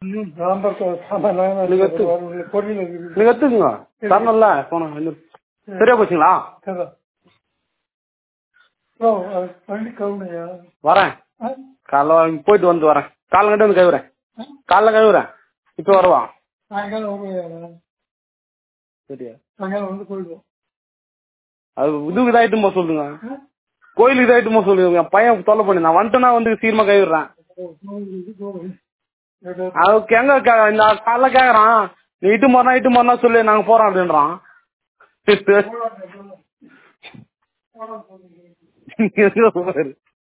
ம், சாம்பார் கோ- சாம்பார் நான் தான் நீங்க எடுத்து- வரும். பொரியல் இருக்குது. நீங்க எடுத்துக்கோங்க தரணும்ல போனோம் சரியா போச்சுங்களா சரிதான். ஓ, அது வண்டி கவுனையா வரேன் ஆ? காலைல போயிட்டு வந்து வரேன் காலைல கண்டு வந்து கழுவுறேன் காலைல கழுவுறேன் இப்போ வருவா சாயங்காலம் வருவேன் சரியா சாயங்காலம் வந்து போயிடுவோம் அது இதுக்கு இதாயிட்டு போக சொல்லுங்க கோயிலுக்கு இதாயிட்டு போக சொல்லுங்க என் பையன் தொல்லை பண்ணி நான் வந்துட்டேன்னா வந்து சீக்கிரமா கழுவிடுறேன் அதுக்கு எங்க கே- இந்த காலைல கேக்குறான் நீ இட்டு போறனா இட்டு போறனா சொல்லு நாங்க போறோம் அப்படின்றான் எங்க பாரு